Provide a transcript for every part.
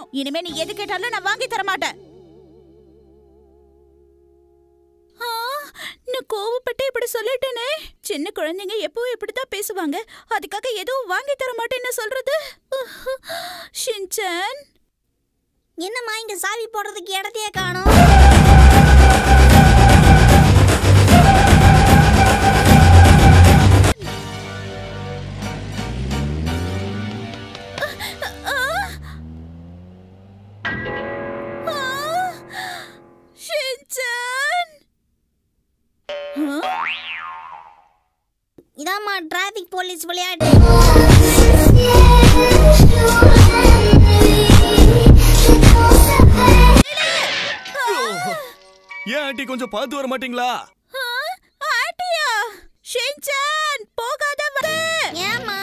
இனிமே நீ எது கேட்டாலும் நான் வாங்கி தர மாட்டேன் ஆ, நான் கோவப்பட்டு இப்படி சொல்லிட்டேனே சின்ன குழந்தைங்க எப்பவும் இப்படித்தான் பேசுவாங்க அதுக்காக எதுவும் வாங்கி தர மாட்டேன்னு சொல்றது ஷின்சான் என்னம்மா இங்க சாவி போடுறதுக்கு இடத்தையே காணோம் ஆ, ஷின்சான் ஆ? இதாம்மா டிராஃபிக் போலீஸ் விளையாட்டு ஏன் ஆண்டி கொஞ்சம் பார்த்து வர மாட்டீங்களா ஆ, ஆட்டியா ஷின்சான் போகாத வர ஏம்மா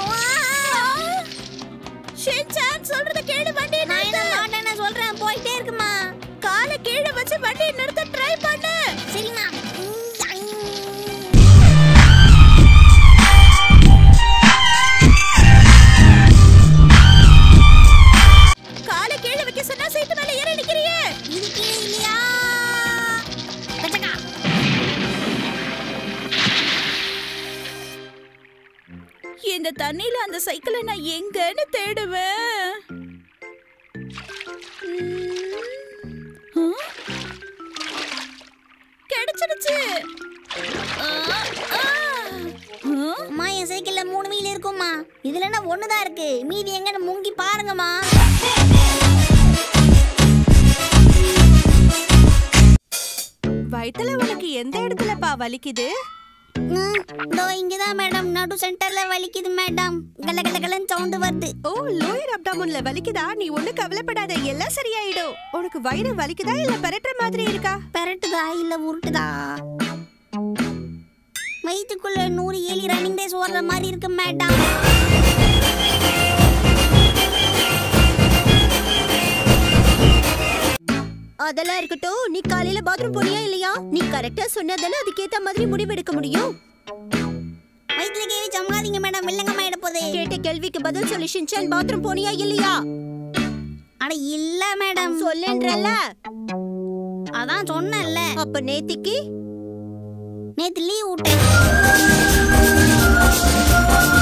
ஷின்சான் சொல்றத கேளு வண்டி நான் என்ன நிறுத்து மாட்டேன்னு சொல்றேன் போயிட்டே இருக்குமா காலை கீழே வச்சு வண்டி நிறுத்த ட்ரை பண்ணு சரிம்மா காலை கீழே வைக்க சொன்னா சீட்டு மேல ஏறி நிக்கிறியே இது கீழே இல்லையா வச்சக்கா. இந்த தண்ணியில அந்த சைக்கிளை நான் எங்கன்னு தேடுவேன் உம். ஆ? கிடைச்சிடுச்சு ஆ, ஆ. ஆ? அம்மா என் சைக்கிள்ல மூணு வீல் இருக்கும்மா இதுல என்ன ஒண்ணுதான் இருக்கு மீதி எங்கன்னு முங்கி பாருங்கம்மா வயித்துல உனக்கு எந்த இடத்துலப்பா வலிக்குது ம், இதோ இங்கதான் மேடம் நடு சென்டர்ல வலிக்குது மேடம் கல கல கலன்னு சவுண்ட் வருது ஓ லோயர் அப்டாமன்ல வலிக்குதா நீ ஒண்ணு கவலைப்படாத எல்லாம் சரியாயிடும் உனக்கு வயிறு வலிக்குதா இல்ல பெரட்டுற மாதிரி இருக்கா பெரட்டுதா இல்ல உருட்டுதா வயிற்றுக்குள்ள நூறு ஏழி ரன்னிங் ரேஸ் ஓடுற மாதிரி இருக்கு மேடம் அதெல்லாம் இருக்கட்டும் நீ காலையில பாத்ரூம் போனியா இல்லையா நீ கரெக்டா சொன்னதானே அதுக்கேத்த மாதிரி முடிவெடுக்க முடியும் வயிற்றுல கேவி சம்காதீங்க மேடம் வெள்ளங்கம்மா இட போதே கேட்ட கேள்விக்கு பதில் சொல்லி ஷின்சான் பாத்ரூம் போனியா இல்லையா அட இல்ல மேடம் சொல்லேன்றல அதான் சொன்னேன்ல அப்ப நேத்திக்கு நேத்து லீவ் விட்டேன்